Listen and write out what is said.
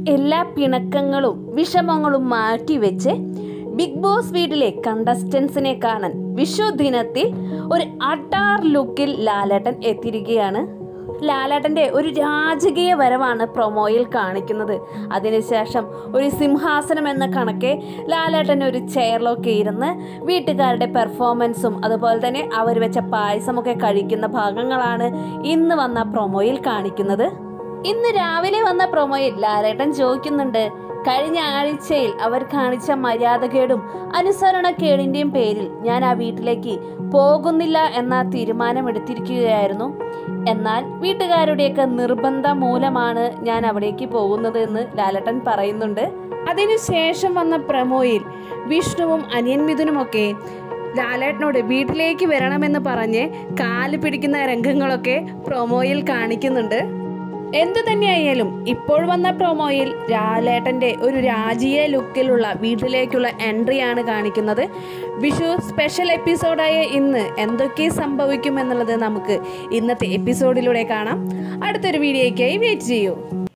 എല്ലാ പിണക്കങ്ങളും വിഷമങ്ങളും മാറ്റിവെച്ച് ബിഗ് ബോസ് വീട്ടിലെ കണ്ടസ്റ്റൻസിനെ കാണാൻ വിഷു ദിനത്തിൽ ഒരു അഡാർ ലുക്കിൽ ലാലേട്ടൻ എത്തിയിരിക്കുകയാണ് ലാലേട്ടൻ്റെ ഒരു രാജകീയ വരവാണ് പ്രൊമോയിൽ കാണിക്കുന്നത് അതിനുശേഷം ഒരു സിംഹാസനം എന്ന കണക്കെ ലാലേട്ടൻ ഒരു ചെയറിലൊക്കെ ഇരുന്ന് വീട്ടുകാരുടെ പെർഫോമൻസും അതുപോലെ തന്നെ അവർ വെച്ച പായസമൊക്കെ കഴിക്കുന്ന ഭാഗങ്ങളാണ് ഇന്ന് വന്ന പ്രൊമോയിൽ കാണിക്കുന്നത് ഇന്ന് രാവിലെ വന്ന പ്രൊമോയിൽ ലാലേട്ടൻ ചോദിക്കുന്നുണ്ട് കഴിഞ്ഞ ആഴ്ചയിൽ അവർ കാണിച്ച മര്യാദകേടും അനുസരണക്കേടിൻ്റെയും പേരിൽ ഞാൻ ആ വീട്ടിലേക്ക് പോകുന്നില്ല എന്ന തീരുമാനമെടുത്തിരിക്കുകയായിരുന്നു എന്നാൽ വീട്ടുകാരുടെയൊക്കെ നിർബന്ധം മൂലമാണ് ഞാൻ അവിടേക്ക് പോകുന്നത് എന്ന് ലാലേട്ടൻ പറയുന്നുണ്ട് അതിനുശേഷം വന്ന പ്രമോയിൽ വിഷ്ണുവും അനിയൻ മിഥുനുമൊക്കെ ലാലേട്ടനോട് വീട്ടിലേക്ക് വരണമെന്ന് പറഞ്ഞ് കാല് പിടിക്കുന്ന രംഗങ്ങളൊക്കെ പ്രൊമോയിൽ കാണിക്കുന്നുണ്ട് എന്തു തന്നെയായാലും ഇപ്പോൾ വന്ന പ്രൊമോയിൽ ലാലേട്ടൻ്റെ ഒരു രാജീയ ലുക്കിലുള്ള വീട്ടിലേക്കുള്ള എൻട്രിയാണ് കാണിക്കുന്നത് വിഷു സ്പെഷ്യൽ എപ്പിസോഡായ ഇന്ന് എന്തൊക്കെ സംഭവിക്കുമെന്നുള്ളത് നമുക്ക് ഇന്നത്തെ എപ്പിസോഡിലൂടെ കാണാം അടുത്തൊരു വീഡിയോയ്ക്കായി വെയിറ്റ് ചെയ്യൂ